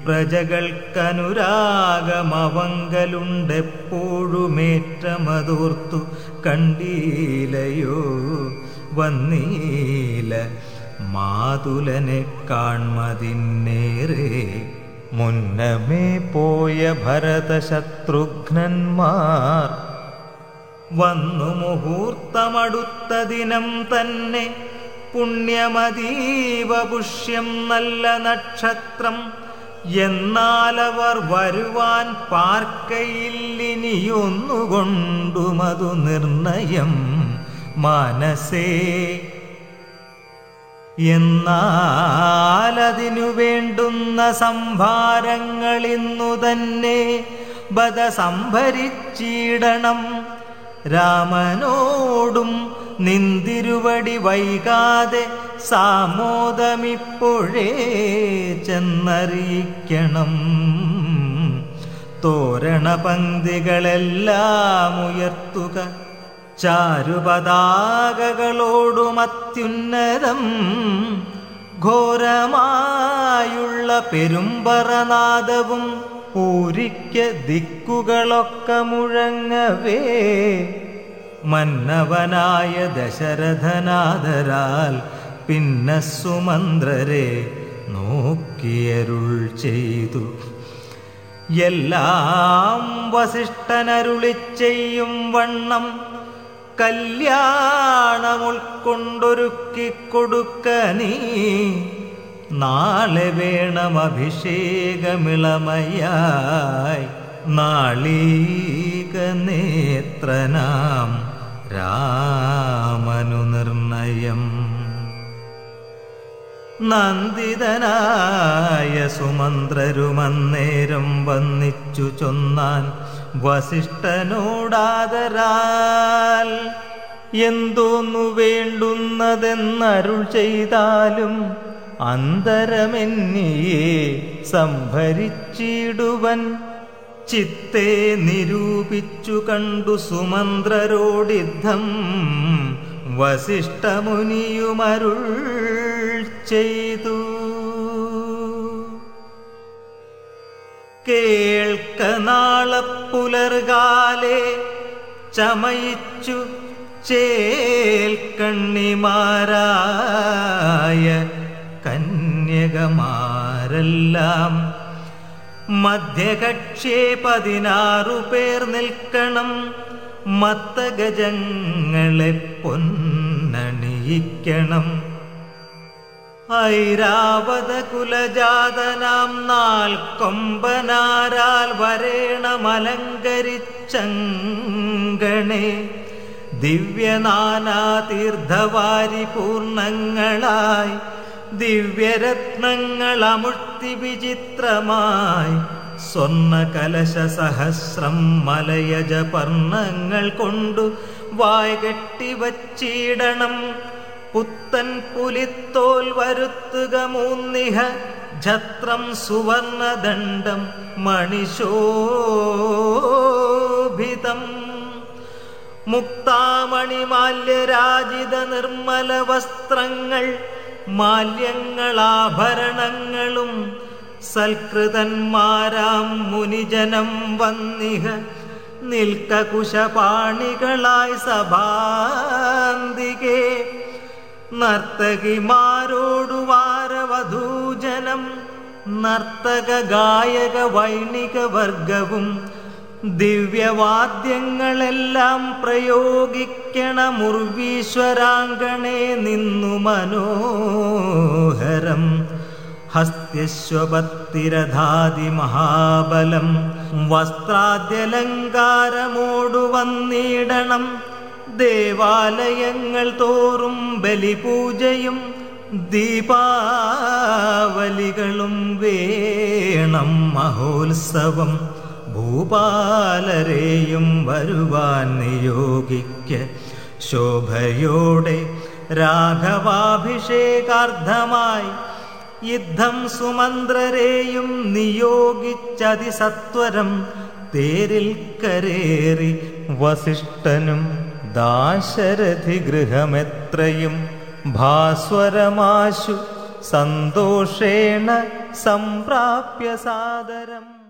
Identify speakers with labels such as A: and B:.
A: പ്രജകൾക്കനുരാഗമവങ്കലുണ്ടെപ്പോഴുമേറ്റമതോർത്തു കണ്ടീലയോ വന്നീല മാതുലനെ കാൺമതിന്നേറെ മുന്നമേ പോയ ഭരതശത്രുഘ്നന്മാർ വന്നു മുഹൂർത്തമടുത്ത ദിനം തന്നെ പുണ്യമതീവ പുഷ്യം നല്ല നക്ഷത്രം എന്നാലവർ വരുവാൻ പാർക്കയില്ലിനിയൊന്നുകൊണ്ടുമതു നിർണയം മനസ്സേ എന്നാലതിനു വേണ്ടുന്ന സംഭാരങ്ങൾ ഇന്നു തന്നെ ബദ സംഭരിച്ചിടണം രാമനോടും നിന്തിരുവടി വൈകാതെ സാമോദമിപ്പോഴേ ചെന്നറിയിക്കണം തോരണ പങ്ക്തികളെല്ലാം ഉയർത്തുക ചാരുപതാകകളോടുമത്യുന്നതം ഘോരമായുള്ള പെരുമ്പറനാദവും പൂരിക്ക ദിക്കുകളൊക്കെ മുഴങ്ങവേ മന്നവനായ ദശരഥനാദരാൽ പിന്നെ സുമന്ത്രരെ നോക്കിയരുൾ ചെയ്തു എല്ലാം വസിഷ്ഠനരുളി ചെയ്യും വണ്ണം കല്യാണമുൾക്കൊണ്ടൊരുക്കിക്കൊടുക്ക നീ നാളെ വേണം അഭിഷേകമിളമയായി നാളീക നേത്രനാം രാമനു നിർണയം നന്ദിതനായ സുമന്ത്രരുമന്നേരം വന്നിച്ചു ചൊന്നാൻ വസിഷ്ഠനോടാദരാൽ എന്തോന്നു വേണ്ടുന്നതെന്നരുൾ ചെയ്താലും അന്തരമെന്നിയെ സംഭരിച്ചിടുവൻ ചിത്തെ നിരൂപിച്ചു കണ്ടു സുമന്ത്രരോടിദ്ധം വസിഷ്ഠമുനിയുമരുൾ ചെയ്തു കേൾക്ക നാളെ പുലർകാലെ ചമയിച്ചു ചേൽക്കണ്ണിമാരായ കന്യകമാരെല്ലാം മധ്യകക്ഷേ പതിനാറു പേർ നിൽക്കണം മത്തഗജങ്ങളെ പൊന്നണിയിക്കണം ഐരാവത കുലജാതനാം നാൾ കൊമ്പനാരാൽ വരേണമലങ്കരിച്ചങ്കണേ ദിവ്യനാനാതീർത്ഥവാരി പൂർണ്ണങ്ങളായി ദിവ്യരത്നങ്ങൾ അമുഷ്ടി വിചിത്രമായി സ്വർണ്ണ കലശ സഹസ്രം മലയജ പർണങ്ങൾ കൊണ്ടു വായ കെട്ടിവച്ചിടണം പുത്തൻ പുലിത്തോൽ വരുത്തുക മൂന്നിഹ ഛത്രം സുവർണദണ്ഡം മണിശോഭിതം മുക്താമണിമാല്യരാജിത നിർമ്മല വസ്ത്രങ്ങൾ മാല്യങ്ങളാഭരണങ്ങളും സൽകൃതന്മാരാം മുനിജനം വന്നിഹ നിൽക്ക കുശപാണികളായി സഭാന്തികെ നർത്തകിമാരോടു വാരവധൂജനം നർത്തക ഗായക വൈണിക വർഗവും ദിവ്യവാദ്യങ്ങളെല്ലാം പ്രയോഗിക്കണമുർവീശ്വരാങ്കണേ നിന്നു മനോഹരം ഹസ്ത്യശ്വപത്തിരധാതി മഹാബലം വസ്ത്രാദ്യലങ്കാരമോടു വന്നിടണം ദേവാലയങ്ങൾ തോറും ബലിപൂജയും ദീപാവലികളും വേണം മഹോത്സവം ഭൂപാലരെയും വരുവാൻ നിയോഗിക്ക ശോഭയോടെ രാഘവാഭിഷേകാർത്ഥമായി യുദ്ധം സുമന്ത്രരെയും നിയോഗിച്ചതിസത്വരം തേരിൽ കരേറി വസിഷ്ഠനും ദാശരഥി ഗൃഹമെത്രയും ഭാസ്വരമാശു സന്തോഷേണ സംപ്രാപ്യ സാദരം